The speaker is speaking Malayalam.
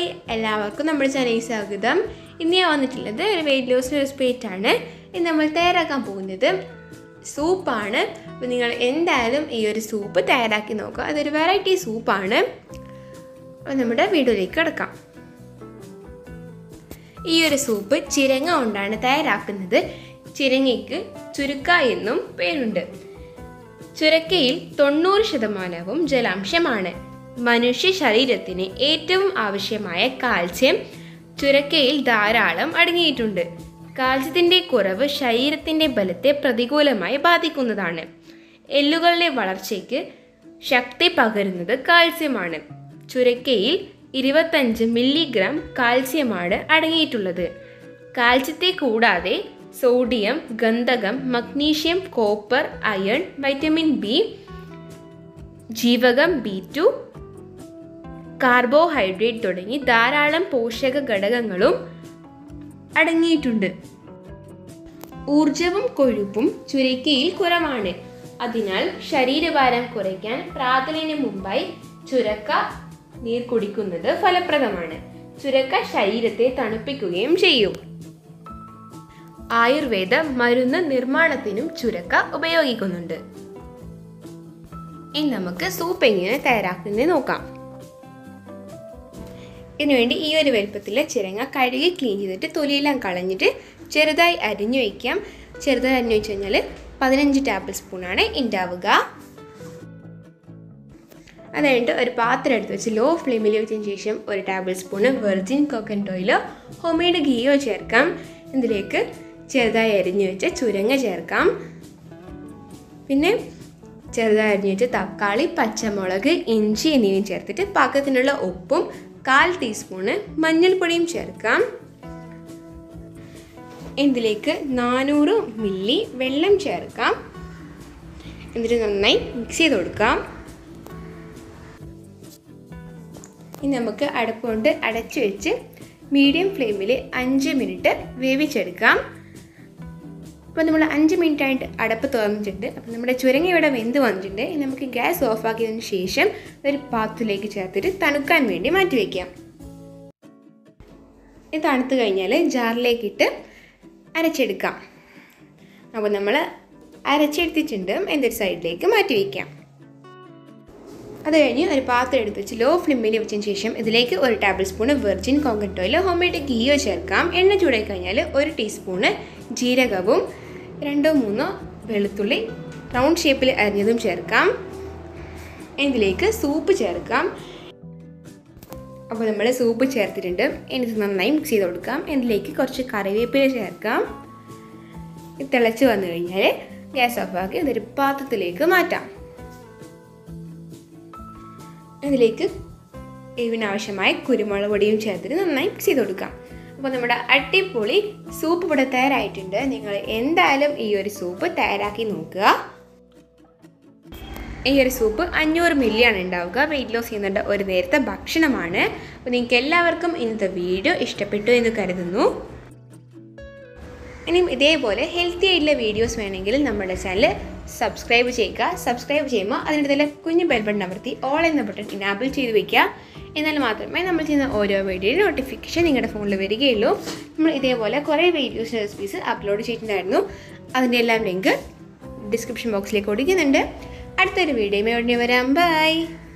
ഹായ് എല്ലാവർക്കും നമ്മുടെ ചാനലിൽ സ്വാഗതം ഇന്ന് ഞാൻ വന്നിട്ടുള്ളത് ഒരു വെയിറ്റ് ലോസ് റെസിപ്പേറ്റ് ആണ് ഇന്ന് നമ്മൾ തയ്യാറാക്കാൻ പോകുന്നത് സൂപ്പാണ് അപ്പോൾ നിങ്ങൾ എന്തായാലും ഈ ഒരു സൂപ്പ് തയ്യാറാക്കി നോക്കുക അതൊരു വെറൈറ്റി സൂപ്പാണ് അപ്പോൾ നമ്മുടെ വീഡിയോയിലേക്ക് കിടക്കാം ഈ ഒരു സൂപ്പ് ചിരങ്ങ കൊണ്ടാണ് തയ്യാറാക്കുന്നത് ചിരങ്ങയ്ക്ക് ചുരുക്ക എന്നും പേരുണ്ട് ചുരക്കയിൽ തൊണ്ണൂറ് ശതമാനവും ജലാംശമാണ് മനുഷ്യ ശരീരത്തിന് ഏറ്റവും ആവശ്യമായ കാൽസ്യം ചുരക്കയിൽ ധാരാളം അടങ്ങിയിട്ടുണ്ട് കാൽസ്യത്തിൻ്റെ കുറവ് ശരീരത്തിൻ്റെ ബലത്തെ പ്രതികൂലമായി ബാധിക്കുന്നതാണ് എല്ലുകളുടെ വളർച്ചയ്ക്ക് ശക്തി പകരുന്നത് കാൽസ്യമാണ് ചുരക്കയിൽ ഇരുപത്തഞ്ച് മില്ലിഗ്രാം കാൽസ്യമാണ് അടങ്ങിയിട്ടുള്ളത് കാൽസ്യത്തെ കൂടാതെ സോഡിയം ഗന്ധകം magnesium copper iron vitamin B ജീവകം ബി ടു കാർബോഹൈഡ്രേറ്റ് തുടങ്ങി ധാരാളം പോഷക ഘടകങ്ങളും അടങ്ങിയിട്ടുണ്ട് ഊർജവും കൊഴുപ്പും ചുരക്കയിൽ കുറവാണ് അതിനാൽ ശരീരഭാരം കുറയ്ക്കാൻ പ്രാതലിന് മുമ്പായി ചുരക്ക നീർ കുടിക്കുന്നത് ഫലപ്രദമാണ് ചുരക്ക ശരീരത്തെ തണുപ്പിക്കുകയും ചെയ്യും ആയുർവേദ മരുന്ന് നിർമ്മാണത്തിനും ചുരക്ക ഉപയോഗിക്കുന്നുണ്ട് ഇനി നമുക്ക് സൂപ്പ് എങ്ങനെ തയ്യാറാക്കുന്നത് നോക്കാം ഇതിനുവേണ്ടി ഈ ഒരു വലുപ്പത്തിൽ ചിരങ്ങ കഴുകി ക്ലീൻ ചെയ്തിട്ട് തൊലിയെല്ലാം കളഞ്ഞിട്ട് ചെറുതായി അരിഞ്ഞു വയ്ക്കാം ചെറുതായി അരിഞ്ഞു വെച്ച് കഴിഞ്ഞാൽ പതിനഞ്ച് ടേബിൾ സ്പൂണാണ് ഉണ്ടാവുക അത് കഴിഞ്ഞിട്ട് ഒരു പാത്രം എടുത്ത് വെച്ച് ലോ ഫ്ലെയിമിൽ വെച്ചതിന് ശേഷം ഒരു ടേബിൾ സ്പൂണ് വെർജിൻ കോക്കനട്ട് ഓയിലോ ഹോംമെയ്ഡ് ഗീയോ ചേർക്കാം ഇതിലേക്ക് ചെറുതായി അരിഞ്ഞു വെച്ച ചുരങ്ങ ചേർക്കാം പിന്നെ ചെറുതായി അരിഞ്ഞു വെച്ച തക്കാളി പച്ചമുളക് ഇഞ്ചി എന്നിവയും ചേർത്തിട്ട് പാകത്തിനുള്ള ഉപ്പും കാൽ ടീസ്പൂണ് മഞ്ഞൾപ്പൊടിയും ചേർക്കാം ഇതിലേക്ക് നാനൂറ് മില്ലി വെള്ളം ചേർക്കാം എന്നിട്ട് നന്നായി മിക്സ് ചെയ്ത് കൊടുക്കാം ഇനി നമുക്ക് അടപ്പ് കൊണ്ട് അടച്ചു വെച്ച് മീഡിയം ഫ്ലെയിമിൽ അഞ്ച് മിനിറ്റ് വേവിച്ചെടുക്കാം അപ്പോൾ നമ്മൾ അഞ്ച് മിനിറ്റ് ആയിട്ട് അടപ്പ് തുറന്നിട്ടുണ്ട് അപ്പോൾ നമ്മുടെ ചുരങ്ങ ഇവിടെ വെന്ത് വന്നിട്ടുണ്ട് ഇനി നമുക്ക് ഗ്യാസ് ഓഫ് ആക്കിയതിന് ശേഷം ഒരു പാത്രത്തിലേക്ക് ചേർത്തിട്ട് തണുക്കാൻ വേണ്ടി മാറ്റി വയ്ക്കാം ഇത് തണുത്ത് കഴിഞ്ഞാൽ ജാറിലേക്കിട്ട് അരച്ചെടുക്കാം അപ്പോൾ നമ്മൾ അരച്ചെടുത്തിട്ടുണ്ട് എന്തൊരു സൈഡിലേക്ക് മാറ്റി വയ്ക്കാം അത് കഴിഞ്ഞ് ഒരു പാത്രം എടുത്ത് വെച്ച് ലോ ഫ്ലെയിമിൽ വെച്ചതിന് ശേഷം ഇതിലേക്ക് ഒരു tablespoon virgin coconut oil homemade ഗീയോ ചേർക്കാം എണ്ണ ചൂടായി കഴിഞ്ഞാൽ ഒരു ടീസ്പൂണ് ജീരകവും രണ്ടോ മൂന്നോ വെളുത്തുള്ളി റൗണ്ട് ഷേപ്പിൽ അരിഞ്ഞതും ചേർക്കാം ഇതിലേക്ക് സൂപ്പ് ചേർക്കാം അപ്പോൾ നമ്മൾ സൂപ്പ് ചേർത്തിട്ടുണ്ട് ഇനി ഇത് നന്നായി മിക്സ് ചെയ്ത് കൊടുക്കാം ഇതിലേക്ക് കുറച്ച് കറിവേപ്പില ചേർക്കാം ഇത് തിളച്ച് വന്നു കഴിഞ്ഞാൽ ഗ്യാസ് ഓഫ് ആക്കി ഇതൊരു പാത്രത്തിലേക്ക് മാറ്റാം ഇതിലേക്ക് എരിവിനാവശ്യമായ കുരുമുളക് പൊടിയും ചേർത്തിട്ട് നന്നായി മിക്സ് ചെയ്ത് കൊടുക്കാം അപ്പോൾ നമ്മുടെ അടിപൊളി സൂപ്പ് ഇവിടെ തയ്യാറായിട്ടുണ്ട് നിങ്ങൾ എന്തായാലും ഈ ഒരു സൂപ്പ് തയ്യാറാക്കി നോക്കുക ഈ ഒരു സൂപ്പ് അഞ്ഞൂറ് മില്ലിയാണ് ഉണ്ടാവുക വെയിറ്റ് ലോസ് ചെയ്യുന്നുണ്ട് ഒരു നേരത്തെ ഭക്ഷണമാണ് അപ്പോൾ നിങ്ങൾക്ക് എല്ലാവർക്കും ഇന്നത്തെ വീഡിയോ ഇഷ്ടപ്പെട്ടു എന്ന് കരുതുന്നു ഇനിയും ഇതേപോലെ ഹെൽത്തി ആയിട്ടുള്ള വീഡിയോസ് വേണമെങ്കിൽ നമ്മുടെ ചാനൽ സബ്സ്ക്രൈബ് ചെയ്യുക സബ്സ്ക്രൈബ് ചെയ്യുമ്പോൾ അതിൻ്റെ തന്നെ കുഞ്ഞു ബെൽ ബട്ടൺ അമർത്തി ഓൾ എന്ന ബട്ടൺ ഇനാബിൾ ചെയ്ത് വെക്കുക എന്നാൽ മാത്രമേ നമ്മൾ ചെയ്യുന്ന ഓരോ വീഡിയോയുടെ നോട്ടിഫിക്കേഷൻ നിങ്ങളുടെ ഫോണിൽ വരികയുള്ളൂ നമ്മൾ ഇതേപോലെ കുറേ വീഡിയോസ് റെസിപ്പീസ് അപ്ലോഡ് ചെയ്തിട്ടുണ്ടായിരുന്നു അതിൻ്റെ എല്ലാം ലിങ്ക് ഡിസ്ക്രിപ്ഷൻ ബോക്സിലേക്ക് കൊടുക്കുന്നുണ്ട് അടുത്തൊരു വീഡിയോയുമായി ഉടനെ വരാം ബൈ